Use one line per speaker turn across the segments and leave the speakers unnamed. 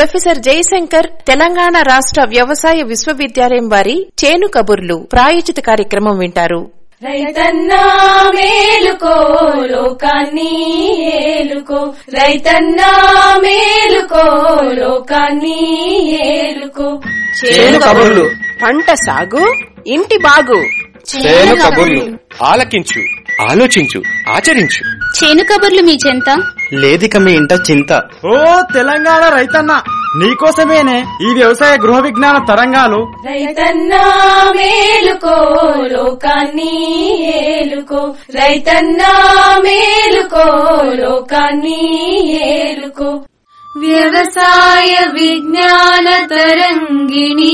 professor Jayashankar Telangana రాష్ట్ర వ్యవసాయ విశ్వవిద్యాలయం వారి చేను కబుర్లు ప్రాయోజిత కార్యక్రమం వింటారు
రైతన్నా మేలుకో లోకాన్ని ఏలుకో రైతన్నా మేలుకో లోకాన్ని ఏలుకో
చేను కబుర్లు
పంట సాగు ఇంటి బాగు
చేను కబుర్లు ఆలకించు ఆలోచించు ఆచరించు
చేను కబుర్లు మీ చెంత
లేదిక మీ ఇంట చింత
ఓ తెలంగాణ రైతన్న నీకోసమేనే ఈ వ్యవసాయ గృహ విజ్ఞాన తరంగాలు
రైతన్నా మేలుకో లోకాన్ని ఏలుకో రైతన్నా మేలుకో లోకాన్ని ఏలుకో వ్యవసాయ విజ్ఞాన తరంగిణి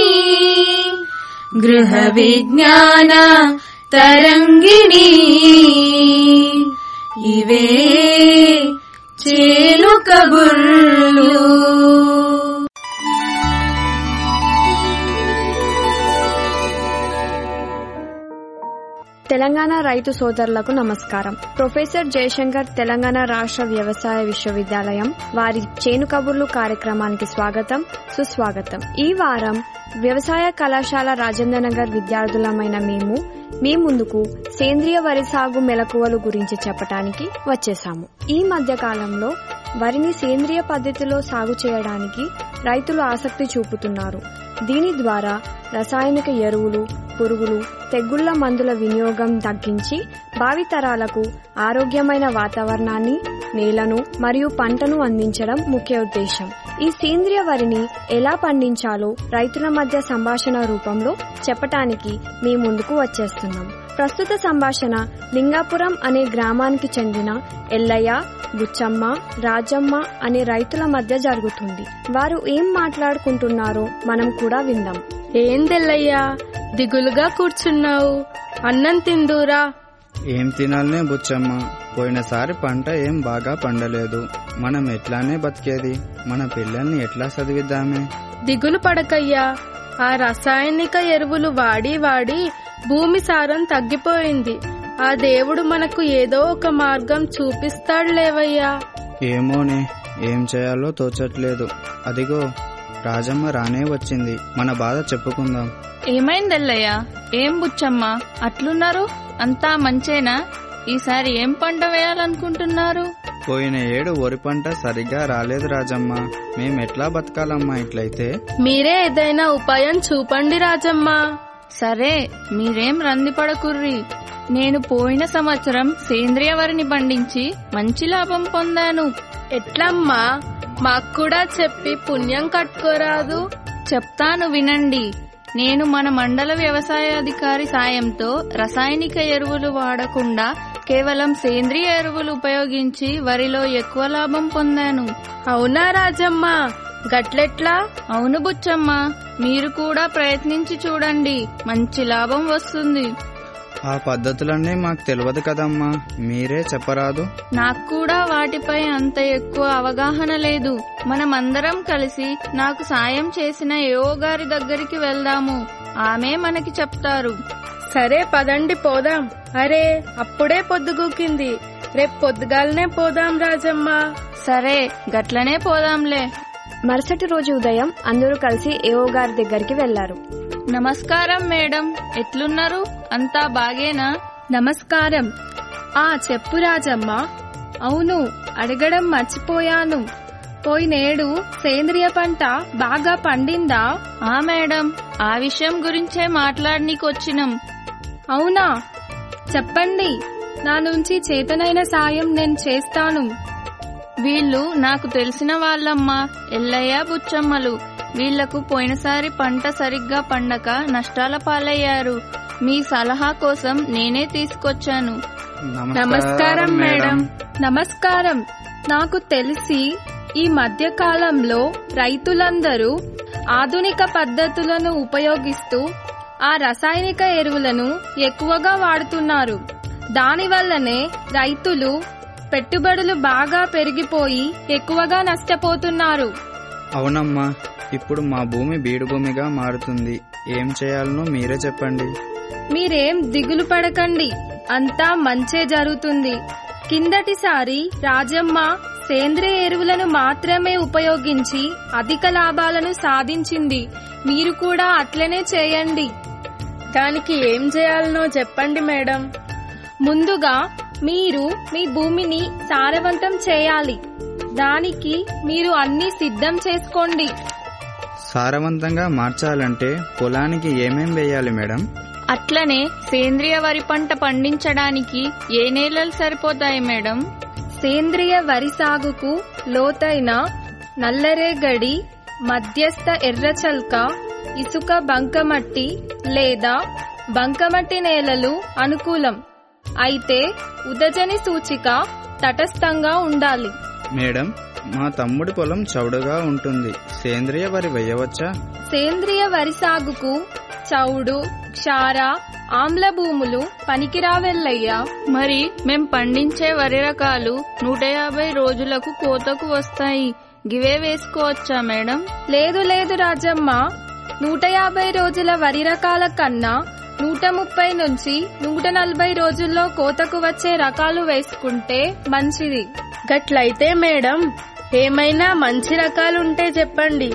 గృహ విజ్ఞాన తరంగిణి ఇవే చేను కబుర్లు
తెలంగాణ రైతు సోదరులకు నమస్కారం ప్రొఫెసర్ జయశంకర్ తెలంగాణ రాష్ట్ర వ్యవసాయ విశ్వవిద్యాలయం వారి చేను కబుర్లు కార్యక్రమానికి స్వాగతం సుస్వాగతం ఈ వారం వ్యవసాయ కళాశాల రాజేంద్రనగర్ విద్యార్థులమైన మేము మీ ముందుకు సేంద్రియ వరి సాగు మెలకువలు గురించి చెప్పటానికి వచ్చేసాము ఈ మధ్య కాలంలో వరిని సేంద్రియ పద్ధతిలో సాగు చేయడానికి రైతులు ఆసక్తి చూపుతున్నారు దీని ద్వారా రసాయనిక ఎరువులు పురుగులు తెగుళ్ల మందుల వినియోగం తగ్గించి భావితరాలకు ఆరోగ్యమైన వాతావరణాన్ని నేలను మరియు పంటను అందించడం ముఖ్య ఉద్దేశం ఈ సేంద్రియ వరిని ఎలా పండించాలో రైతుల మధ్య సంభాషణ రూపంలో చెప్పటానికి మీ ముందుకు వచ్చేస్తున్నాం ప్రస్తుత సంభాషణ లింగాపురం అనే గ్రామానికి చెందిన ఎల్లయ్య బుచ్చమ్మ రాజమ్మ అనే రైతుల మధ్య జరుగుతుంది వారు ఏం మాట్లాడుకుంటున్నారో మనం కూడా విందాం
ఏందెల్లయ్యా దిగులుగా కూర్చున్నావు అన్నం తిందూరా
ఏం తినాలనే బుచ్చమ్మ పోయినసారి పంట ఏం బాగా పండలేదు మనం ఎట్లానే బతికేది మన పిల్లల్ని ఎట్లా చదివిద్దామే
దిగులు పడకయ్యా ఆ రసాయనిక ఎరువులు వాడి వాడి భూమి సారం తగ్గిపోయింది ఆ దేవుడు మనకు ఏదో ఒక మార్గం చూపిస్తాడులేవయ్యా
ఏమోనే ఏం చేయాలో తోచట్లేదు అదిగో రాజమ్మ రానే వచ్చింది మన బాధ చెప్పుకుందాం
ఏమైందల్లయ్య ఏం బుచ్చమ్మ అట్లున్నారు అంతా మంచేనా ఈసారి ఏం పంట వేయాలనుకుంటున్నారు
పోయిన ఏడు వరి పంట సరిగ్గా రాలేదు రాజమ్మ మేమెట్లా బతకాలమ్మా ఇట్లయితే
మీరే ఏదైనా ఉపాయం చూపండి రాజమ్మ
సరే మీరేం రందిపడకుర్రి నేను పోయిన సంవత్సరం సేంద్రియ వరిని పండించి మంచి లాభం పొందాను
ఎట్లమ్మా మాకు కూడా చెప్పి పుణ్యం కట్టుకోరాదు
చెప్తాను వినండి నేను మన మండల వ్యవసాయ అధికారి సాయంతో రసాయనిక ఎరువులు వాడకుండా కేవలం సేంద్రియ ఎరువులు ఉపయోగించి వరిలో ఎక్కువ లాభం పొందాను
అవునా రాజమ్మ గట్లెట్లా
అవును బుచ్చమ్మ మీరు కూడా ప్రయత్నించి చూడండి మంచి లాభం వస్తుంది
ఆ పద్ధతులన్నీ మాకు తెలియదు కదమ్మా మీరే చెప్పరాదు
నాకు కూడా వాటిపై అంత ఎక్కువ అవగాహన లేదు మనమందరం కలిసి నాకు సాయం చేసిన ఏఓ గారి దగ్గరికి వెళ్దాము ఆమె మనకి చెప్తారు
సరే పదండి పోదాం అరే అప్పుడే పొద్దుగూకింది రేపు పొద్దుగాలనే పోదాం రాజమ్మ
సరే గట్లనే పోదాంలే
మరుసటి రోజు ఉదయం అందరూ కలిసి ఏఓ గారి దగ్గరికి వెళ్లారు
నమస్కారం మేడం ఎట్లున్నారు అంతా బాగేనా
నమస్కారం ఆ చెప్పు రాజమ్మ అవును అడగడం మర్చిపోయాను పోయినేడు సేంద్రియ పంట బాగా పండిందా
ఆ మేడం ఆ విషయం గురించే మాట్లాడనీకొచ్చినాం
అవునా చెప్పండి నా నుంచి చేతనైన సాయం నేను చేస్తాను
వీళ్ళు నాకు తెలిసిన వాళ్ళమ్మా ఎల్లయ్య బుచ్చమ్మలు వీళ్లకు పోయినసారి పంట సరిగ్గా పండక నష్టాల పాలయ్యారు మీ సలహా కోసం నేనే తీసుకొచ్చాను
నమస్కారం మేడం నమస్కారం నాకు తెలిసి ఈ మధ్య కాలంలో రైతులందరూ ఆధునిక పద్ధతులను ఉపయోగిస్తూ ఆ రసాయనిక ఎరువులను ఎక్కువగా వాడుతున్నారు దానివల్లనే రైతులు పెట్టుబడులు బాగా పెరిగిపోయి ఎక్కువగా నష్టపోతున్నారు
అవునమ్మా ఇప్పుడు మా భూమి బీడు భూమిగా మారుతుంది ఏం చేయాలనో మీరే చెప్పండి
మీరేం దిగులు పడకండి అంతా మంచే జరుగుతుంది కిందటిసారి రాజమ్మ సేంద్రియ ఎరువులను మాత్రమే ఉపయోగించి అధిక లాభాలను సాధించింది మీరు కూడా అట్లనే చేయండి దానికి ఏం చేయాలనో చెప్పండి మేడం ముందుగా మీరు మీ భూమిని సారవంతం చేయాలి దానికి మీరు అన్ని సిద్ధం చేసుకోండి
సారవంతంగా మార్చాలంటే పొలానికి ఏమేం వేయాలి మేడం
అట్లనే సేంద్రియ వరి పంట పండించడానికి ఏ నేలలు సరిపోతాయి మేడం
సేంద్రియ వరి సాగుకు లోతైన నల్లరేగడి మధ్యస్థ ఎర్రచల్క ఇసుక బంకమట్టి లేదా బంకమట్టి నేలలు అనుకూలం అయితే ఉదజని సూచిక తటస్థంగా ఉండాలి
మేడం మా తమ్ముడి పొలం చౌడుగా ఉంటుంది సేంద్రియ వరి వేయవచ్చా
సేంద్రియ వరి సాగుకు చౌడు క్షార ఆమ్ల భూములు పనికిరావెల్లయ్యా
మరి మేం పండించే వరి రకాలు నూట యాభై రోజులకు కోతకు వస్తాయి గివే వేసుకోవచ్చా మేడం
లేదు లేదు రాజమ్మ నూట యాభై రోజుల వరి రకాల కన్నా నూట ముప్పై నుంచి నూట నలభై రోజుల్లో కోతకు వచ్చే రకాలు వేసుకుంటే మంచిది గట్లయితే మేడం ఏమైనా మంచి రకాలుంటే చెప్పండి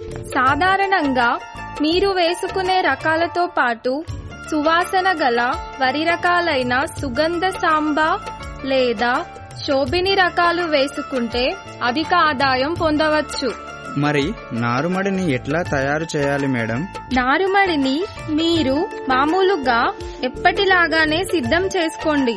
సాధారణంగా మీరు వేసుకునే రకాలతో పాటు సువాసన గల వరి రకాలైన సుగంధ సాంబా లేదా శోభిని రకాలు వేసుకుంటే అధిక ఆదాయం పొందవచ్చు
మరి నారుమడిని ఎట్లా తయారు చేయాలి మేడం
నారుమడిని మీరు మామూలుగా ఎప్పటిలాగానే సిద్ధం చేసుకోండి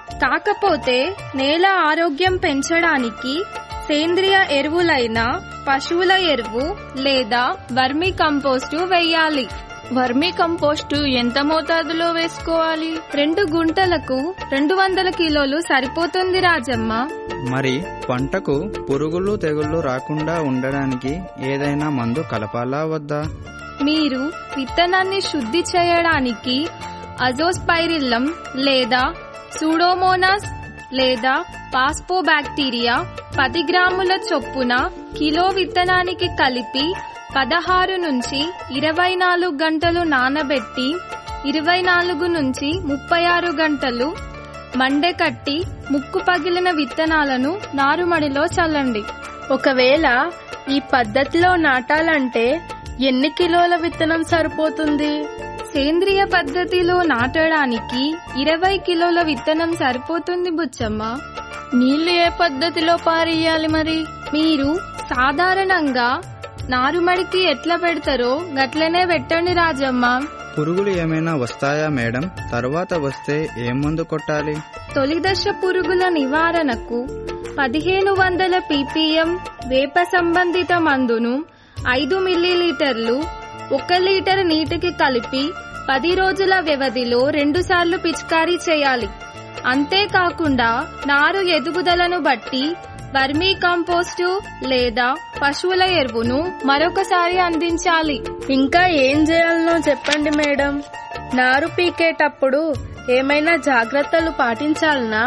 కాకపోతే నేల ఆరోగ్యం పెంచడానికి సేంద్రియ ఎరువులైన పశువుల ఎరువు లేదా వర్మీ కంపోస్టు వేయాలి
వర్మీ కంపోస్టు ఎంత మోతాదులో వేసుకోవాలి
రెండు గుంటలకు రెండు వందల కిలోలు సరిపోతుంది రాజమ్మ
మరి పంటకు పురుగులు తెగుళ్ళు రాకుండా ఉండడానికి ఏదైనా మందు కలపాలా వద్దా
మీరు విత్తనాన్ని శుద్ధి చేయడానికి అజోస్పైరిల్లం లేదా సూడోమోనాస్ లేదా పాస్పోబాక్టీరియా పది గ్రాముల చొప్పున కిలో విత్తనానికి కలిపి పదహారు నుంచి ఇరవై నాలుగు గంటలు నానబెట్టి ఇరవై నాలుగు నుంచి ముప్పై ఆరు గంటలు మండెకట్టి ముక్కు పగిలిన విత్తనాలను నారుమడిలో చల్లండి ఒకవేళ ఈ పద్ధతిలో నాటాలంటే ఎన్ని కిలోల విత్తనం సరిపోతుంది సేంద్రియ పద్ధతిలో నాటడానికి ఇరవై కిలోల విత్తనం సరిపోతుంది బుచ్చమ్మ
నీళ్లు ఏ పద్ధతిలో పారేయాలి మరి
మీరు సాధారణంగా నారుమడికి ఎట్లా పెడతారో గట్లనే పెట్టండి రాజమ్మ
పురుగులు ఏమైనా వస్తాయా మేడం తర్వాత వస్తే ఏం మందు కొట్టాలి
తొలిదశ పురుగుల నివారణకు పదిహేను వందల పీపీఎం వేప సంబంధిత మందును ఐదు మిల్లీలీటర్లు ఒక లీటర్ నీటికి కలిపి పది రోజుల వ్యవధిలో రెండుసార్లు పిచికారీ చేయాలి అంతేకాకుండా నారు ఎదుగుదలను బట్టి వర్మీ కంపోస్టు లేదా పశువుల ఎరువును మరొకసారి అందించాలి ఇంకా ఏం చేయాలనో చెప్పండి మేడం నారు పీకేటప్పుడు ఏమైనా జాగ్రత్తలు పాటించాలనా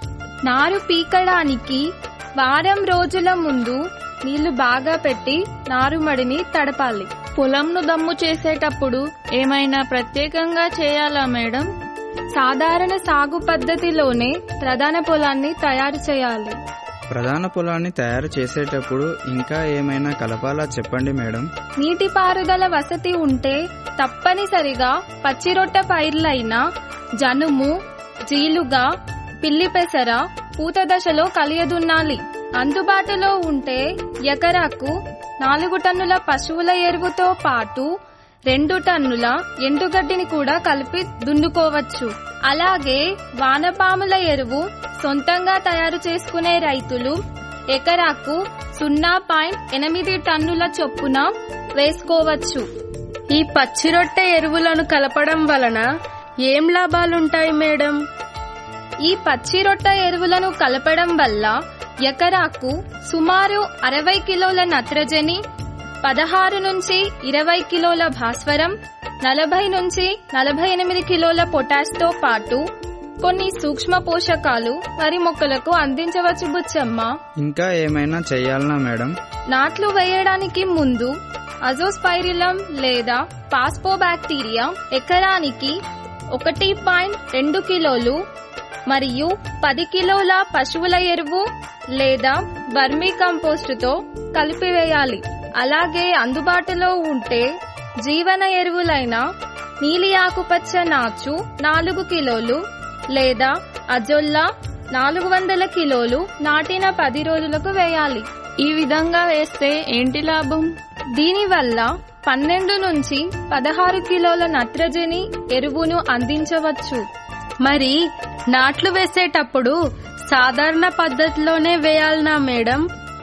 నారు పీకడానికి వారం రోజుల ముందు నీళ్లు బాగా పెట్టి నారుమడిని తడపాలి
పొలంను దమ్ము చేసేటప్పుడు ఏమైనా ప్రత్యేకంగా చేయాలా మేడం
సాధారణ సాగు పద్ధతిలోనే ప్రధాన పొలాన్ని తయారు చేయాలి
ప్రధాన పొలాన్ని తయారు చేసేటప్పుడు ఇంకా ఏమైనా కలపాలా చెప్పండి మేడం
నీటిపారుదల వసతి ఉంటే తప్పనిసరిగా పచ్చిరొట్ట పైర్లైన జనుము జీలుగా పిల్లి పెసర పూత దశలో కలియదున్నాలి అందుబాటులో ఉంటే ఎకరాకు నాలుగు టన్నుల పశువుల ఎరువుతో పాటు రెండు టన్నుల ఎండుగడ్డిని కూడా కలిపి దున్నుకోవచ్చు అలాగే వానపాముల ఎరువు సొంతంగా తయారు చేసుకునే రైతులు ఎకరాకు సున్నా పాయింట్ ఎనిమిది టన్నుల చొప్పున వేసుకోవచ్చు ఈ పచ్చిరొట్టె ఎరువులను కలపడం వలన ఏం లాభాలుంటాయి మేడం ఈ పచ్చిరొట్ట ఎరువులను కలపడం వల్ల ఎకరాకు సుమారు అరవై కిలోల నత్రజని పదహారు నుంచి ఇరవై కిలోల భాస్వరం నలభై నుంచి నలభై ఎనిమిది కిలోల పొటాష్ తో పాటు కొన్ని సూక్ష్మ పోషకాలు వరి మొక్కలకు అందించవచ్చు బుచ్చమ్మ
ఇంకా ఏమైనా చెయ్యాలనా మేడం
నాట్లు వేయడానికి ముందు అజోస్పైరిలం లేదా పాస్పోబాక్టీరియా ఎకరానికి ఒకటి పాయింట్ రెండు కిలోలు మరియు పది కిలోల పశువుల ఎరువు లేదా వర్మీ కంపోస్టుతో కలిపివేయాలి అలాగే అందుబాటులో ఉంటే జీవన ఎరువులైన నీలి ఆకుపచ్చ నాచు నాలుగు కిలోలు లేదా అజొల్లా నాలుగు వందల కిలోలు నాటిన పది రోజులకు వేయాలి
ఈ విధంగా వేస్తే ఏంటి లాభం
దీనివల్ల పన్నెండు నుంచి పదహారు కిలోల నత్రజని ఎరువును అందించవచ్చు
మరి నాట్లు వేసేటప్పుడు సాధారణ పద్ధతిలోనే వేయాలనా మేడం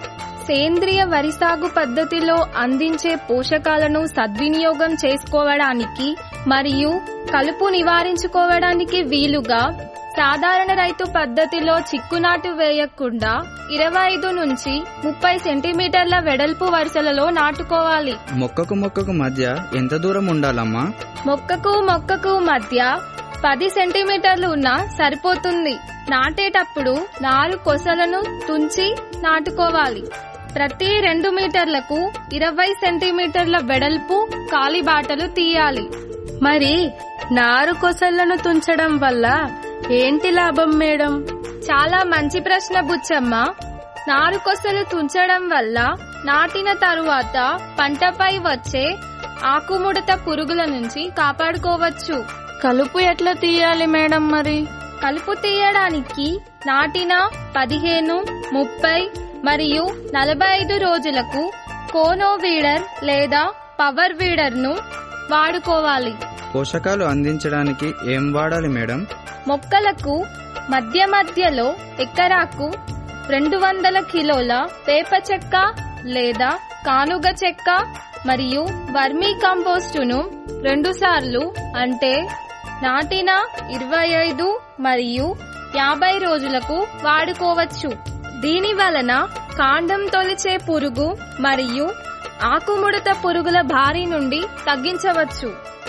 సేంద్రియ వరి సాగు పద్ధతిలో అందించే పోషకాలను సద్వినియోగం చేసుకోవడానికి మరియు కలుపు నివారించుకోవడానికి వీలుగా సాధారణ రైతు పద్ధతిలో చిక్కునాటు వేయకుండా ఇరవై ఐదు నుంచి ముప్పై సెంటీమీటర్ల వెడల్పు వరుసలలో నాటుకోవాలి
మొక్కకు మొక్కకు మధ్య ఎంత దూరం ఉండాలమ్మా
మొక్కకు మొక్కకు మధ్య పది సెంటీమీటర్లు ఉన్నా సరిపోతుంది నాటేటప్పుడు నారు కొసలను తుంచి నాటుకోవాలి ప్రతి రెండు మీటర్లకు ఇరవై సెంటీమీటర్ల వెడల్పు కాలిబాటలు తీయాలి
మరి నారు కొసలను తుంచడం వల్ల ఏంటి లాభం మేడం
చాలా మంచి ప్రశ్న బుచ్చమ్మ నారు కొసలు తుంచడం వల్ల నాటిన తరువాత పంటపై వచ్చే ఆకుముడత పురుగుల నుంచి కాపాడుకోవచ్చు
కలుపు ఎట్లా తీయాలి మేడం మరి
కలుపు తీయడానికి నాటిన పదిహేను ముప్పై మరియు నలభై ఐదు రోజులకు కోనో వీడర్ లేదా పవర్ వీడర్ ను వాడుకోవాలి
పోషకాలు అందించడానికి ఏం వాడాలి మేడం
మొక్కలకు మధ్య మధ్యలో ఎకరాకు రెండు వందల కిలోల వేప చెక్క లేదా కానుగ చెక్క మరియు వర్మీ కంపోస్టును రెండుసార్లు అంటే నాటిన ఇరవై ఐదు మరియు యాభై రోజులకు వాడుకోవచ్చు దీని వలన కాండం తొలిచే పురుగు మరియు ఆకుముడత పురుగుల బారి నుండి తగ్గించవచ్చు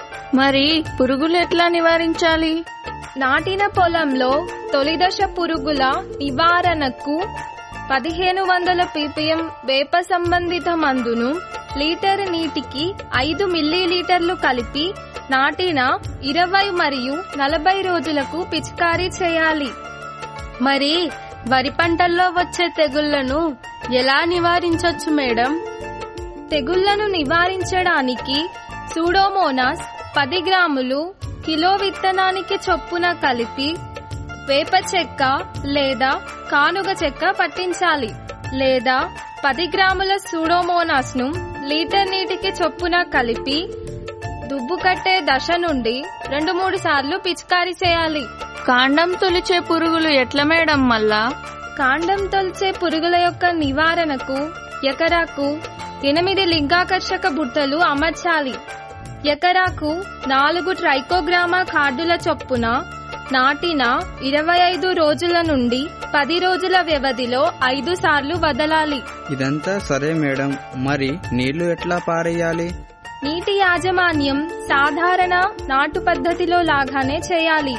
మరి పురుగులు ఎట్లా నివారించాలి
నాటిన పొలంలో తొలిదశ పురుగుల నివారణకు పదిహేను వందల పీపీఎం వేప సంబంధిత మందును లీటర్ నీటికి ఐదు మిల్లీలీటర్లు కలిపి నాటిన ఇరవై మరియు నలభై రోజులకు పిచికారీ చేయాలి
మరి వరి పంటల్లో వచ్చే తెగుళ్లను ఎలా నివారించొచ్చు మేడం
తెగుళ్లను నివారించడానికి సూడోమోనాస్ పది గ్రాములు కిలో విత్తనానికి చొప్పున కలిపి వేప చెక్క లేదా కానుగ చెక్క పట్టించాలి లేదా పది గ్రాముల సూడోమోనాస్ ను లీటర్ నీటికి చొప్పున కలిపి దుబ్బు కట్టే దశ నుండి రెండు మూడు సార్లు పిచికారీ చేయాలి
కాండం తొలిచే పురుగులు ఎట్లా మేడం మళ్ళా
కాండం తొలిచే పురుగుల యొక్క నివారణకు ఎకరాకు ఎనిమిది లింగాకర్షక బుట్టలు అమర్చాలి ఎకరాకు నాలుగు ట్రైకోగ్రామా కార్డుల చొప్పున నాటిన ఇరవై ఐదు రోజుల నుండి పది రోజుల వ్యవధిలో ఐదు సార్లు వదలాలి
ఇదంతా సరే మేడం మరి నీళ్లు ఎట్లా పారేయాలి
నీటి యాజమాన్యం సాధారణ నాటు పద్ధతిలో లాగానే చేయాలి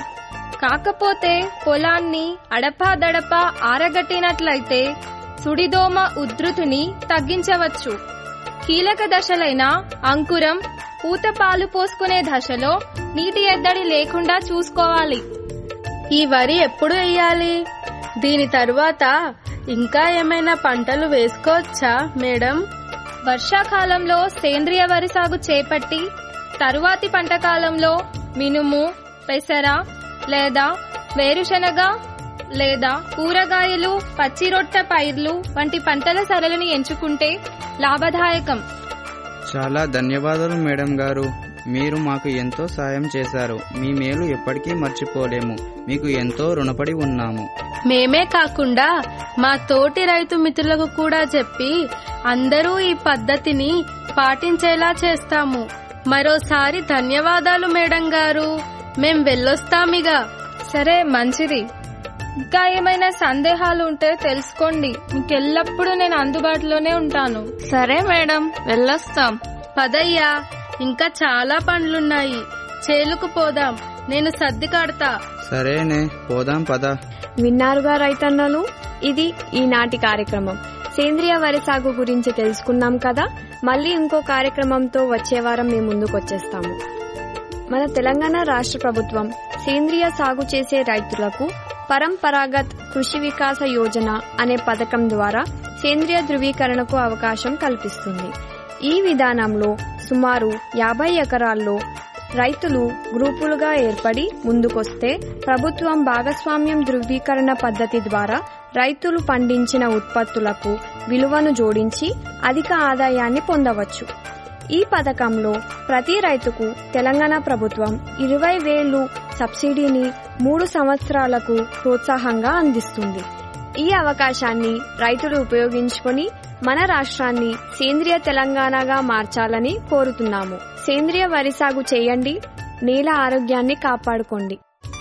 కాకపోతే పొలాన్ని అడపాదడపా ఆరగట్టినట్లయితే సుడిదోమ ఉధృతిని తగ్గించవచ్చు కీలక దశలైన అంకురం పూత పాలు పోసుకునే దశలో నీటి ఎద్దడి లేకుండా చూసుకోవాలి
ఈ వరి ఎప్పుడు వేయాలి దీని తరువాత ఇంకా ఏమైనా పంటలు వేసుకోవచ్చా మేడం
వర్షాకాలంలో సేంద్రియ వరి సాగు చేపట్టి తరువాతి పంట కాలంలో మినుము పెసర లేదా వేరుశనగ లేదా కూరగాయలు పచ్చిరొట్ట పైర్లు వంటి పంటల సరళిని ఎంచుకుంటే లాభదాయకం
చాలా ధన్యవాదాలు మేడం గారు మీరు మాకు ఎంతో సాయం చేశారు మీ మేలు ఎప్పటికీ మర్చిపోలేము మీకు ఎంతో రుణపడి ఉన్నాము
మేమే కాకుండా మా తోటి రైతు మిత్రులకు కూడా చెప్పి అందరూ ఈ పద్ధతిని పాటించేలా చేస్తాము మరోసారి ధన్యవాదాలు మేడం గారు మేం వెళ్ళొస్తామిగా
సరే మంచిది ఇంకా ఏమైనా సందేహాలు ఉంటే తెలుసుకోండి మీకు ఎల్లప్పుడూ నేను అందుబాటులోనే ఉంటాను
సరే మేడం వెళ్ళొస్తాం
పదయ్యా ఇంకా చాలా పండ్లున్నాయి చేలుకు పోదాం నేను సర్ది కడతా
సరేనే పోదాం పద
విన్నారుగా రైతన్నలు ఇది ఈనాటి కార్యక్రమం సేంద్రియ వరి సాగు గురించి తెలుసుకున్నాం కదా మళ్ళీ ఇంకో కార్యక్రమంతో వచ్చే వారం మీ ముందుకు వచ్చేస్తాము మన తెలంగాణ రాష్ట్ర ప్రభుత్వం సేంద్రియ సాగు చేసే రైతులకు పరంపరాగత్ కృషి వికాస యోజన అనే పథకం ద్వారా సేంద్రియ ధృవీకరణకు అవకాశం కల్పిస్తుంది ఈ విధానంలో సుమారు యాభై ఎకరాల్లో రైతులు గ్రూపులుగా ఏర్పడి ముందుకొస్తే ప్రభుత్వం భాగస్వామ్యం ధృవీకరణ పద్ధతి ద్వారా రైతులు పండించిన ఉత్పత్తులకు విలువను జోడించి అధిక ఆదాయాన్ని పొందవచ్చు ఈ పథకంలో ప్రతి రైతుకు తెలంగాణ ప్రభుత్వం ఇరవై వేలు సబ్సిడీని మూడు సంవత్సరాలకు ప్రోత్సాహంగా అందిస్తుంది ఈ అవకాశాన్ని రైతులు ఉపయోగించుకొని మన రాష్ట్రాన్ని సేంద్రియ తెలంగాణగా మార్చాలని కోరుతున్నాము సేంద్రియ వరి సాగు చేయండి నేల ఆరోగ్యాన్ని కాపాడుకోండి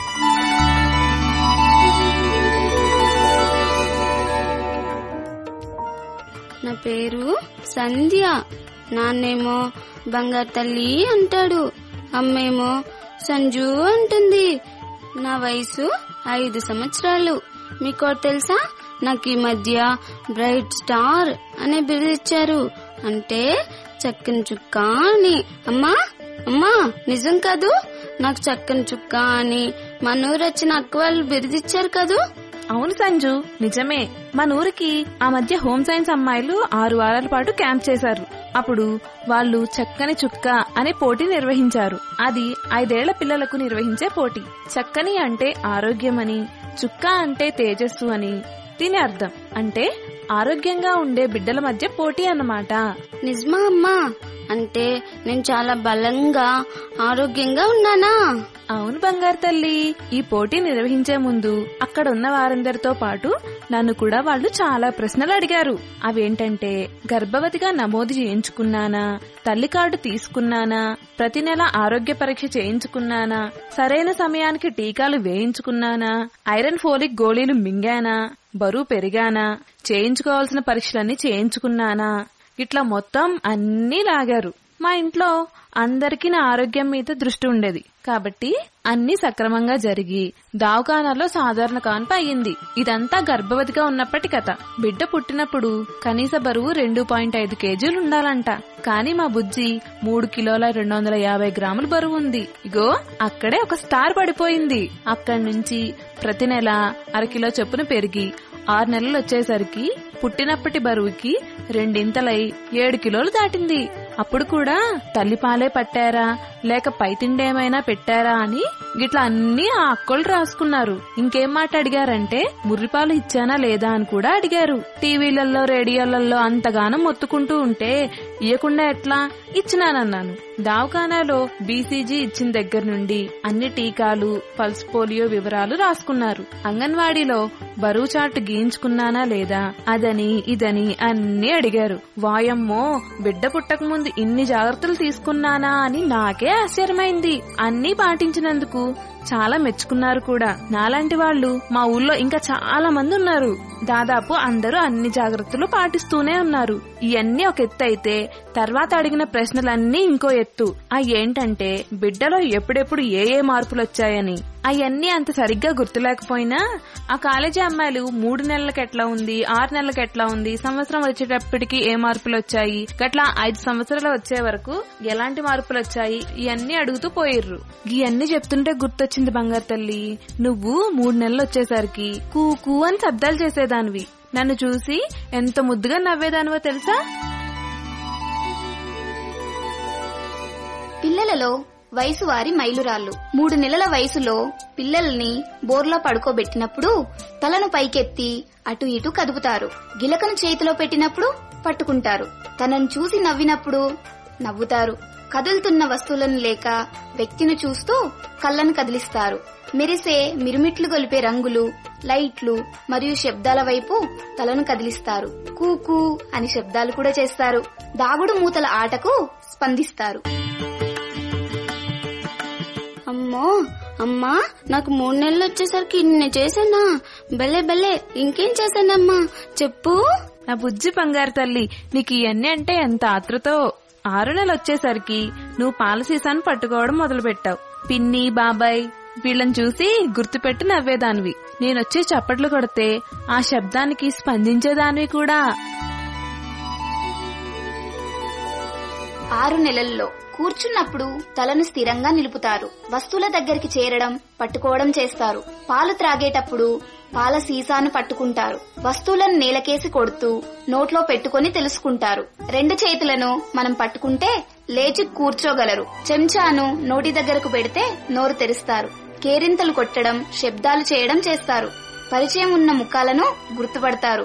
నా పేరు సంధ్య నాన్నేమో బంగారు తల్లి అంటాడు అమ్మేమో సంజు అంటుంది నా వయసు ఐదు సంవత్సరాలు మీకు తెలుసా నాకు ఈ మధ్య బ్రైట్ స్టార్ అనే బిరుదు ఇచ్చారు అంటే చక్కని చుక్క అని అమ్మా అమ్మా నిజం కాదు నాకు చక్కని చుక్క అని మన ఊరు వచ్చిన అక్క వాళ్ళు బిరుదిచ్చారు కదూ
అవును సంజు నిజమే మన ఊరికి ఆ మధ్య హోమ్ సైన్స్ అమ్మాయిలు ఆరు వారాల పాటు క్యాంప్ చేశారు అప్పుడు వాళ్ళు చక్కని చుక్క అనే పోటీ నిర్వహించారు అది ఐదేళ్ల పిల్లలకు నిర్వహించే పోటీ చక్కని అంటే ఆరోగ్యమని చుక్క అంటే తేజస్సు అని దీని అర్థం అంటే ఆరోగ్యంగా ఉండే బిడ్డల మధ్య పోటీ అన్నమాట
నిజమా అమ్మా అంటే నేను చాలా బలంగా ఆరోగ్యంగా ఉన్నానా
అవును బంగారు తల్లి ఈ పోటీ నిర్వహించే ముందు అక్కడ ఉన్న వారందరితో పాటు నన్ను కూడా వాళ్ళు చాలా ప్రశ్నలు అడిగారు అవేంటంటే గర్భవతిగా నమోదు చేయించుకున్నానా తల్లి కార్డు తీసుకున్నానా ప్రతి నెల ఆరోగ్య పరీక్ష చేయించుకున్నానా సరైన సమయానికి టీకాలు వేయించుకున్నానా ఐరన్ ఫోలిక్ గోళీలు మింగానా బరువు పెరిగానా చేయించుకోవాల్సిన పరీక్షలన్నీ చేయించుకున్నానా ఇట్లా మొత్తం అన్నీ లాగారు మా ఇంట్లో అందరికీ నా ఆరోగ్యం మీద దృష్టి ఉండేది కాబట్టి అన్ని సక్రమంగా జరిగి దావకానాల్లో సాధారణ కాన్పు అయ్యింది ఇదంతా గర్భవతిగా ఉన్నప్పటి కథ బిడ్డ పుట్టినప్పుడు కనీస బరువు రెండు పాయింట్ ఐదు కేజీలు ఉండాలంట కానీ మా బుజ్జి మూడు కిలోల రెండు వందల యాభై గ్రాముల బరువు ఉంది ఇగో అక్కడే ఒక స్టార్ పడిపోయింది అక్కడి నుంచి ప్రతి నెల అరకిలో చొప్పున పెరిగి ఆరు నెలలు వచ్చేసరికి పుట్టినప్పటి బరువుకి రెండింతలై ఏడు కిలోలు దాటింది అప్పుడు కూడా తల్లిపాలే పట్టారా లేక పైతిండేమైనా పెట్టారా అని గిట్లా అన్ని ఆ అక్కలు రాసుకున్నారు ఇంకేం మాట అడిగారంటే ముర్రిపాలు ఇచ్చానా లేదా అని కూడా అడిగారు టీవీలలో రేడియోలలో అంతగానం మొత్తుకుంటూ ఉంటే ఇయ్యకుండా ఎట్లా ఇచ్చినానన్నాను దావఖానాలో బీసీజీ ఇచ్చిన దగ్గర నుండి అన్ని టీకాలు పల్స్ పోలియో వివరాలు రాసుకున్నారు అంగన్వాడీలో బరువు చార్ట్ గీయించుకున్నానా లేదా అదని ఇదని అన్ని అడిగారు వాయమ్మో బిడ్డ పుట్టక ముందు ఇన్ని జాగ్రత్తలు తీసుకున్నానా అని నాకే ఆశ్చర్యమైంది అన్ని పాటించినందుకు చాలా మెచ్చుకున్నారు కూడా నాలాంటి వాళ్ళు మా ఊళ్ళో ఇంకా చాలా మంది ఉన్నారు దాదాపు అందరూ అన్ని జాగ్రత్తలు పాటిస్తూనే ఉన్నారు ఇవన్నీ ఒక ఎత్తు అయితే తర్వాత అడిగిన ప్రశ్నలన్నీ ఇంకో ఎత్తు ఆ ఏంటంటే బిడ్డలో ఎప్పుడెప్పుడు ఏ ఏ మార్పులు వచ్చాయని అవన్నీ అంత సరిగ్గా గుర్తులేకపోయినా ఆ కాలేజీ అమ్మాయిలు మూడు నెలలకు ఎట్లా ఉంది ఆరు నెలలకు ఎట్లా ఉంది సంవత్సరం వచ్చేటప్పటికి ఏ మార్పులు వచ్చాయి గట్లా ఐదు సంవత్సరాలు వచ్చే వరకు ఎలాంటి మార్పులు వచ్చాయి ఇవన్నీ అడుగుతూ పోయిర్రు ఇవన్నీ చెప్తుంటే గుర్తొచ్చింది బంగారు తల్లి నువ్వు మూడు నెలలు వచ్చేసరికి కూ కూ అని శబ్దాలు చేసేదానివి నన్ను చూసి ఎంత ముద్దుగా నవ్వేదానివో తెలుసా
పిల్లలలో వయసు వారి మైలురాళ్ళు మూడు నెలల వయసులో పిల్లల్ని బోర్లో పడుకోబెట్టినప్పుడు తలను పైకెత్తి అటు ఇటు కదుపుతారు గిలకను చేతిలో పెట్టినప్పుడు పట్టుకుంటారు తనను చూసి నవ్వినప్పుడు నవ్వుతారు కదులుతున్న వస్తువులను లేక వ్యక్తిని చూస్తూ కళ్ళను కదిలిస్తారు మెరిసే మిరుమిట్లు గొలిపే రంగులు లైట్లు మరియు శబ్దాల వైపు తలను కదిలిస్తారు కూకూ అని శబ్దాలు కూడా చేస్తారు దాగుడు మూతల ఆటకు స్పందిస్తారు
అమ్మో అమ్మా నాకు మూడు నెలలు వచ్చేసరికి ఇన్ని చేశానా బలే బలే ఇంకేం చేశానమ్మా చెప్పు
నా బుజ్జి బంగారు తల్లి నీకు ఇవన్నీ అంటే ఎంత ఆతృతో ఆరు నెలలు వచ్చేసరికి నువ్వు పాల సీసాను పట్టుకోవడం మొదలు పెట్టావు పిన్ని బాబాయ్ వీళ్ళని చూసి గుర్తుపెట్టి నవ్వేదానివి నేనొచ్చి చప్పట్లు కొడితే ఆ శబ్దానికి స్పందించేదానివి కూడా
ఆరు నెలల్లో కూర్చున్నప్పుడు తలను స్థిరంగా నిలుపుతారు వస్తువుల దగ్గరికి చేరడం పట్టుకోవడం చేస్తారు పాలు త్రాగేటప్పుడు పాల సీసాను పట్టుకుంటారు వస్తువులను నేలకేసి కొడుతూ నోట్లో పెట్టుకొని తెలుసుకుంటారు రెండు చేతులను మనం పట్టుకుంటే లేచి కూర్చోగలరు చెంచాను నోటి దగ్గరకు పెడితే నోరు తెరుస్తారు కేరింతలు కొట్టడం శబ్దాలు చేయడం చేస్తారు పరిచయం ఉన్న ముఖాలను గుర్తుపడతారు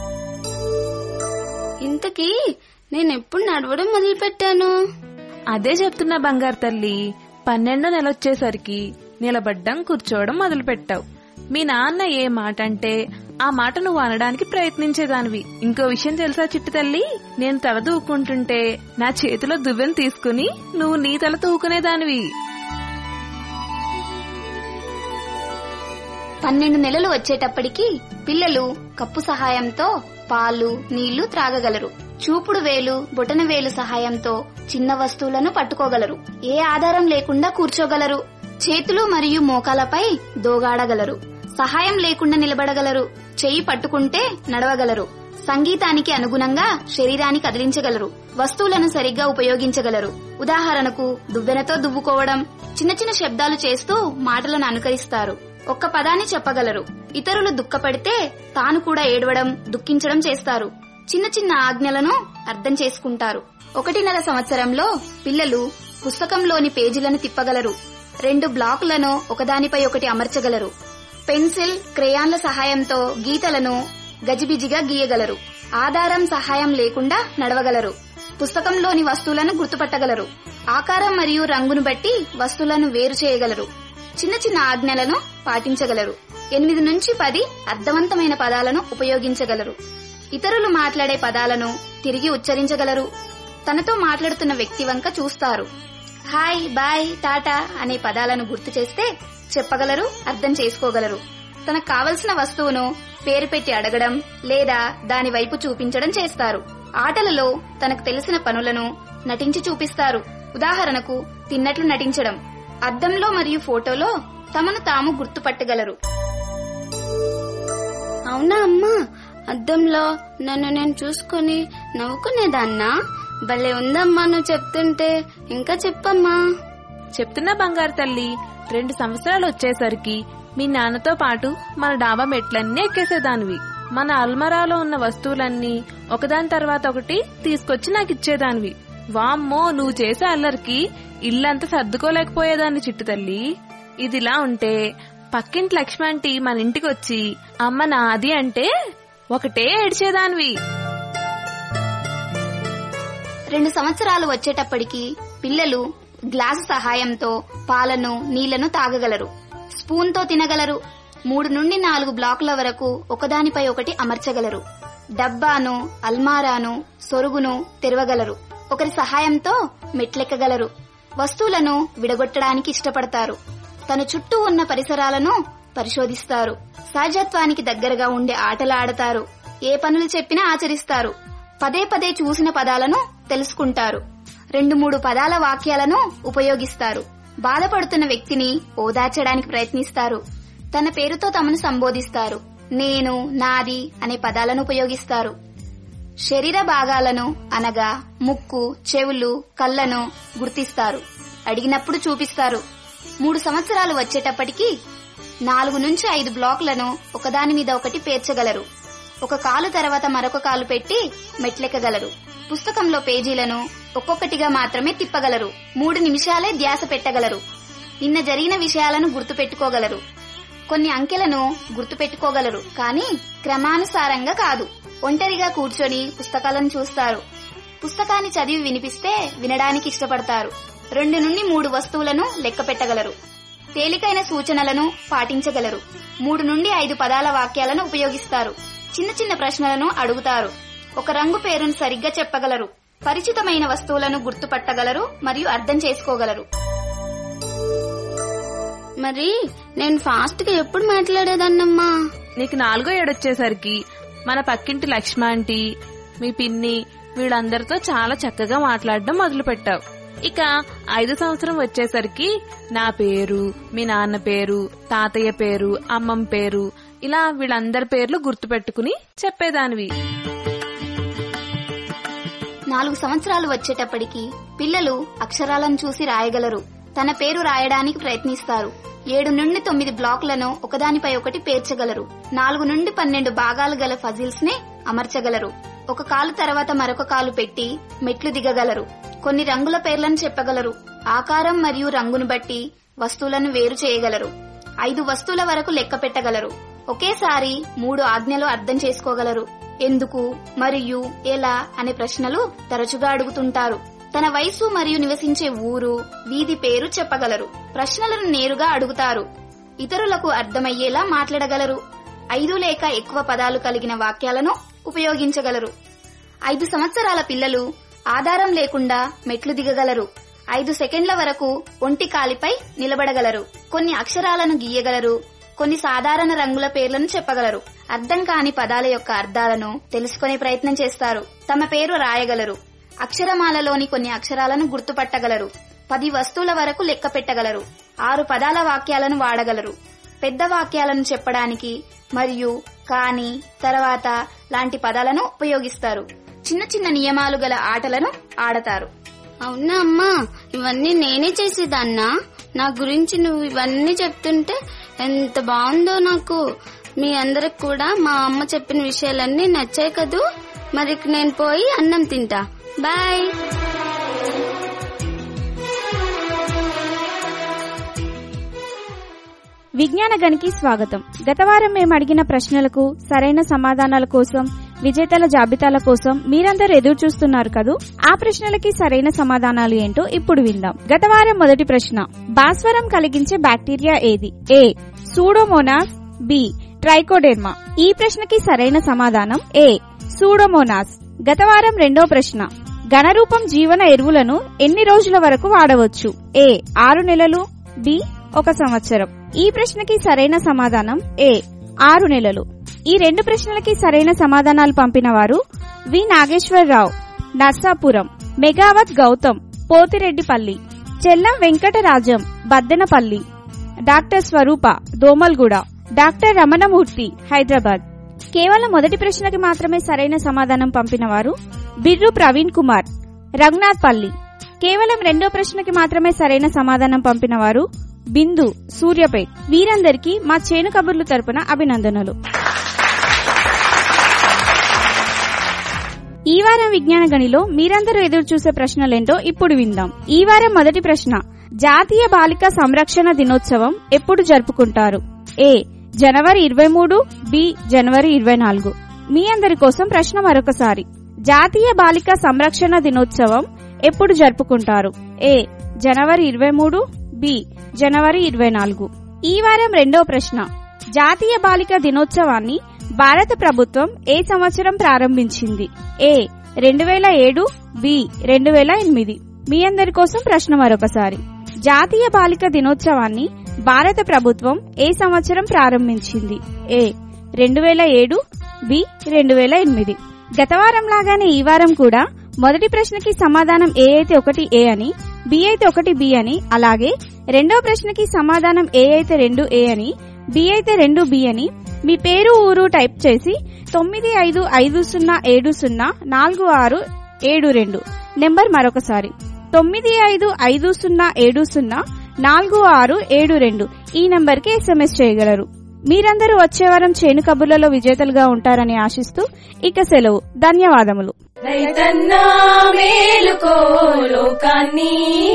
ఇంతకీ నేను ఎప్పుడు నడవడం మొదలు పెట్టాను
అదే చెప్తున్నా బంగారు తల్లి పన్నెండో నెల వచ్చేసరికి నిలబడ్డం కూర్చోవడం మొదలు పెట్టావు మీ నాన్న ఏ మాట అంటే ఆ మాట నువ్వు అనడానికి ప్రయత్నించేదానివి ఇంకో విషయం తెలుసా చిట్టు తల్లి నేను తల దూకుంటుంటే నా చేతిలో దువ్వెను తీసుకుని నువ్వు నీ తల తూకునేదానివి
పన్నెండు నెలలు వచ్చేటప్పటికి పిల్లలు కప్పు సహాయంతో పాలు నీళ్లు త్రాగగలరు చూపుడు వేలు బొటన వేలు సహాయంతో చిన్న వస్తువులను పట్టుకోగలరు ఏ ఆధారం లేకుండా కూర్చోగలరు చేతులు మరియు మోకాలపై దోగాడగలరు సహాయం లేకుండా నిలబడగలరు చెయ్యి పట్టుకుంటే నడవగలరు సంగీతానికి అనుగుణంగా శరీరాన్ని కదిలించగలరు వస్తువులను సరిగ్గా ఉపయోగించగలరు ఉదాహరణకు దువ్వెనతో దువ్వుకోవడం చిన్న చిన్న శబ్దాలు చేస్తూ మాటలను అనుకరిస్తారు ఒక్క పదాన్ని చెప్పగలరు ఇతరులు దుఃఖపడితే తాను కూడా ఏడవడం దుఃఖించడం చేస్తారు చిన్న చిన్న ఆజ్ఞలను అర్థం చేసుకుంటారు ఒకటిన్నర సంవత్సరంలో పిల్లలు పుస్తకంలోని పేజీలను తిప్పగలరు రెండు బ్లాకులను ఒకదానిపై ఒకటి అమర్చగలరు పెన్సిల్ క్రేయాన్ల సహాయంతో గీతలను గజిబిజిగా గీయగలరు ఆధారం సహాయం లేకుండా నడవగలరు పుస్తకంలోని వస్తువులను గుర్తుపట్టగలరు ఆకారం మరియు రంగును బట్టి వస్తువులను వేరు చేయగలరు చిన్న చిన్న ఆజ్ఞలను పాటించగలరు ఎనిమిది నుంచి పది అర్థవంతమైన పదాలను ఉపయోగించగలరు ఇతరులు మాట్లాడే పదాలను తిరిగి ఉచ్చరించగలరు తనతో మాట్లాడుతున్న వ్యక్తి వంక చూస్తారు హాయ్ బాయ్ టాటా అనే పదాలను గుర్తు చేస్తే చెప్పగలరు అర్థం చేసుకోగలరు తనకు కావలసిన వస్తువును పేరు పెట్టి అడగడం లేదా దాని వైపు చూపించడం చేస్తారు ఆటలలో తనకు తెలిసిన పనులను నటించి చూపిస్తారు ఉదాహరణకు తిన్నట్లు నటించడం అద్దంలో మరియు ఫోటోలో తమను తాము గుర్తుపట్టగలరు
అవునా అమ్మా అద్దంలో నన్ను నేను చూసుకుని నవ్వుకునేదాన్నా భలే ఉందమ్మా నువ్వు చెప్తుంటే ఇంకా చెప్పమ్మా
చెప్తున్నా బంగారు తల్లి రెండు సంవత్సరాలు వచ్చేసరికి మీ నాన్నతో పాటు మన డాబా మెట్లన్నీ ఎక్కేసేదానివి మన అల్మరాలో ఉన్న వస్తువులన్నీ ఒకదాని తర్వాత ఒకటి తీసుకొచ్చి నాకు ఇచ్చేదానివి వామ్మో నువ్వు చేసే అల్లరికి ఇల్లంతా సర్దుకోలేకపోయేదాన్ని చిట్టు తల్లి ఇదిలా ఉంటే పక్కింటి లక్ష్మంటి మన ఇంటికి వచ్చి అమ్మ నాది అంటే ఒకటే ఏడ్చేదానివి
రెండు సంవత్సరాలు వచ్చేటప్పటికి పిల్లలు గ్లాసు సహాయంతో పాలను నీళ్లను తాగగలరు స్పూన్ తో తినగలరు మూడు నుండి నాలుగు బ్లాకుల వరకు ఒకదానిపై ఒకటి అమర్చగలరు డబ్బాను అల్మారాను సొరుగును తెరవగలరు ఒకరి సహాయంతో మెట్లెక్కగలరు వస్తువులను విడగొట్టడానికి ఇష్టపడతారు తన చుట్టూ ఉన్న పరిసరాలను పరిశోధిస్తారు సహజత్వానికి దగ్గరగా ఉండే ఆటలు ఆడతారు ఏ పనులు చెప్పినా ఆచరిస్తారు పదే పదే చూసిన పదాలను తెలుసుకుంటారు రెండు మూడు పదాల వాక్యాలను ఉపయోగిస్తారు బాధపడుతున్న వ్యక్తిని ఓదార్చడానికి ప్రయత్నిస్తారు తన పేరుతో తమను సంబోధిస్తారు నేను నాది అనే పదాలను ఉపయోగిస్తారు శరీర భాగాలను అనగా ముక్కు చెవులు కళ్ళను గుర్తిస్తారు అడిగినప్పుడు చూపిస్తారు మూడు సంవత్సరాలు వచ్చేటప్పటికి నాలుగు నుంచి ఐదు బ్లాకులను ఒకదాని మీద ఒకటి పేర్చగలరు ఒక కాలు తర్వాత మరొక కాలు పెట్టి మెట్లెక్కగలరు పుస్తకంలో పేజీలను ఒక్కొక్కటిగా మాత్రమే తిప్పగలరు మూడు నిమిషాలే ధ్యాస పెట్టగలరు నిన్న జరిగిన విషయాలను గుర్తుపెట్టుకోగలరు కొన్ని అంకెలను గుర్తుపెట్టుకోగలరు కానీ క్రమానుసారంగా కాదు ఒంటరిగా కూర్చొని పుస్తకాలను చూస్తారు పుస్తకాన్ని చదివి వినిపిస్తే వినడానికి ఇష్టపడతారు రెండు నుండి మూడు వస్తువులను లెక్క పెట్టగలరు తేలికైన సూచనలను పాటించగలరు మూడు నుండి ఐదు పదాల వాక్యాలను ఉపయోగిస్తారు చిన్న చిన్న ప్రశ్నలను అడుగుతారు ఒక రంగు పేరును సరిగ్గా చెప్పగలరు పరిచితమైన వస్తువులను గుర్తుపట్టగలరు మరియు అర్థం చేసుకోగలరు
మరి నేను ఫాస్ట్ గా ఎప్పుడు మాట్లాడేదాన్నమ్మా
నీకు నాలుగో ఏడొచ్చేసరికి మన పక్కింటి లక్ష్మాంటి మీ పిన్ని వీళ్ళందరితో చాలా చక్కగా మాట్లాడడం మొదలు పెట్టావు ఇక ఐదు సంవత్సరం వచ్చేసరికి నా పేరు మీ నాన్న పేరు తాతయ్య పేరు అమ్మమ్మ పేరు ఇలా వీళ్ళందరి పేర్లు గుర్తుపెట్టుకుని చెప్పేదానివి
నాలుగు సంవత్సరాలు వచ్చేటప్పటికి పిల్లలు అక్షరాలను చూసి రాయగలరు తన పేరు రాయడానికి ప్రయత్నిస్తారు ఏడు నుండి తొమ్మిది బ్లాకులను ఒకదానిపై ఒకటి పేర్చగలరు నాలుగు నుండి పన్నెండు భాగాలు గల ఫజిల్స్ నే అమర్చగలరు ఒక కాలు తర్వాత మరొక కాలు పెట్టి మెట్లు దిగగలరు కొన్ని రంగుల పేర్లను చెప్పగలరు ఆకారం మరియు రంగును బట్టి వస్తువులను వేరు చేయగలరు ఐదు వస్తువుల వరకు లెక్క పెట్టగలరు ఒకేసారి మూడు ఆజ్ఞలు అర్థం చేసుకోగలరు ఎందుకు మరియు ఎలా అనే ప్రశ్నలు తరచుగా అడుగుతుంటారు తన వయసు మరియు నివసించే ఊరు వీధి పేరు చెప్పగలరు ప్రశ్నలను నేరుగా అడుగుతారు ఇతరులకు అర్థమయ్యేలా మాట్లాడగలరు ఐదు లేక ఎక్కువ పదాలు కలిగిన వాక్యాలను ఉపయోగించగలరు ఐదు సంవత్సరాల పిల్లలు ఆధారం లేకుండా మెట్లు దిగగలరు ఐదు సెకండ్ల వరకు ఒంటి కాలిపై నిలబడగలరు కొన్ని అక్షరాలను గీయగలరు కొన్ని సాధారణ రంగుల పేర్లను చెప్పగలరు అర్థం కాని పదాల యొక్క అర్థాలను తెలుసుకునే ప్రయత్నం చేస్తారు తమ పేరు రాయగలరు అక్షరమాలలోని కొన్ని అక్షరాలను గుర్తుపట్టగలరు పది వస్తువుల వరకు లెక్క పెట్టగలరు ఆరు పదాల వాక్యాలను వాడగలరు పెద్ద వాక్యాలను చెప్పడానికి మరియు కాని తర్వాత లాంటి పదాలను ఉపయోగిస్తారు చిన్న చిన్న నియమాలు గల ఆటలను ఆడతారు
అవునా అమ్మా ఇవన్నీ నేనే చేసేదాన్నా నా గురించి నువ్వు ఇవన్నీ చెప్తుంటే ఎంత బాగుందో నాకు మీ అందరికి కూడా మా అమ్మ చెప్పిన విషయాలన్నీ నచ్చాయి కదూ మరి నేను పోయి అన్నం తింటా బాయ్
విజ్ఞాన గనికి స్వాగతం గత వారం మేము అడిగిన ప్రశ్నలకు సరైన సమాధానాల కోసం విజేతల జాబితాల కోసం మీరందరూ ఎదురు చూస్తున్నారు కదూ ఆ ప్రశ్నలకి సరైన సమాధానాలు ఏంటో ఇప్పుడు విందాం గత వారం మొదటి ప్రశ్న భాస్వరం కలిగించే బ్యాక్టీరియా ఏది ఏ సూడోమోనాస్ బి ట్రైకోడెర్మా ఈ ప్రశ్నకి సరైన సమాధానం ఏ సూడోమోనాస్ గత వారం రెండో ప్రశ్న ఘనరూపం జీవన ఎరువులను ఎన్ని రోజుల వరకు వాడవచ్చు ఏ ఆరు నెలలు బి ఒక సంవత్సరం ఈ ప్రశ్నకి సరైన సమాధానం ఏ ఆరు నెలలు ఈ రెండు ప్రశ్నలకి సరైన సమాధానాలు పంపిన వారు V Nageswararao Narsapuram Megavath Gautam Pothireddipalli Chellam Venkatarajam Baddenapalli doctor Swaroopa Domalguda doctor Ramanamurthy Hyderabad కేవలం మొదటి ప్రశ్నకి మాత్రమే సరైన సమాధానం పంపిన వారు బిర్రు ప్రవీణ్ కుమార్ రఘునాథ్ పల్లి కేవలం రెండో ప్రశ్నకి మాత్రమే సరైన సమాధానం పంపిన వారు బిందు సూర్యపేట్ వీరందరికీ మా చేను కబుర్లు తరపున అభినందనలు ఈ వారం విజ్ఞాన గనిలో మీరందరూ ఎదురు చూసే ప్రశ్నలేంటో ఇప్పుడు విందాం ఈ వారం మొదటి ప్రశ్న జాతీయ బాలిక సంరక్షణ దినోత్సవం ఎప్పుడు జరుపుకుంటారు ఏ జనవరి ఇరవై మూడు బి జనవరి ఇరవై నాలుగు మీ అందరి కోసం ప్రశ్న మరొకసారి జాతీయ బాలిక సంరక్షణ దినోత్సవం ఎప్పుడు జరుపుకుంటారు ఏ జనవరి ఇరవై మూడు బి జనవరి ఇరవై నాలుగు ఈ వారం రెండో ప్రశ్న జాతీయ బాలిక దినోత్సవాన్ని భారత ప్రభుత్వం ఏ సంవత్సరం ప్రారంభించింది ఏ రెండు వేల ఏడు బి రెండు వేల ఎనిమిది మీ అందరి కోసం ప్రశ్న మరొకసారి జాతీయ బాలిక దినోత్సవాన్ని భారత ప్రభుత్వం ఏ సంవత్సరం ప్రారంభించింది ఏ రెండు వేల ఏడు బి రెండు వేల ఎనిమిది గత వారం లాగానే ఈ వారం కూడా మొదటి ప్రశ్నకి సమాధానం ఏ అయితే ఒకటి ఏ అని బి అయితే ఒకటి బి అని అలాగే రెండో ప్రశ్నకి సమాధానం ఏ అయితే రెండు ఏ అని బి అయితే రెండు బి అని మీ పేరు ఊరు టైప్ చేసి తొమ్మిది ఐదు ఐదు సున్నా ఏడు సున్నా నాలుగు ఆరు ఏడు రెండు నెంబర్ మరొకసారి తొమ్మిది ఐదు ఐదు సున్నా ఏడు సున్నా నాలుగు ఆరు ఏడు రెండు ఈ నెంబర్కి ఎస్ఎంఎస్ చేయగలరు మీరందరూ వచ్చే వారం చేను కబుర్లలో విజేతలుగా ఉంటారని ఆశిస్తూ ఇక సెలవు ధన్యవాదములు
రైతన్నా మేలుకో లోకాన్ని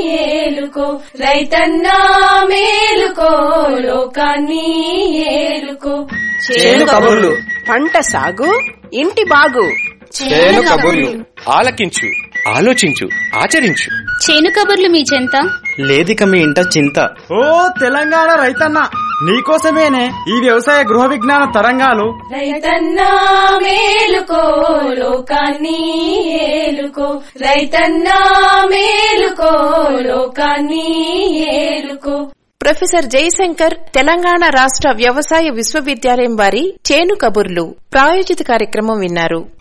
ఏలుకో రైతన్నా మేలుకో లోకాన్ని ఏలుకో
చేను కబుర్లు
పంట సాగు ఇంటి బాగు
చేను కబుర్లు ఆలకించు ఆలోచించు ఆచరించు
చేను కబుర్లు మీ చెంత
లేదిక మీ ఇంట చింత
ఓ తెలంగాణ రైతన్న నీకోసమేనే ఈ వ్యవసాయ గృహ విజ్ఞాన తరంగాలు
రైతన్నా మేలుకో లోకాన్ని ఏలుకో రైతన్నా మేలుకో లోకాన్ని ఏలుకో
ప్రొఫెసర్ జయశంకర్ తెలంగాణ రాష్ట్ర వ్యవసాయ విశ్వవిద్యాలయం వారి చేను కబుర్లు ప్రాయోజిత కార్యక్రమం విన్నారు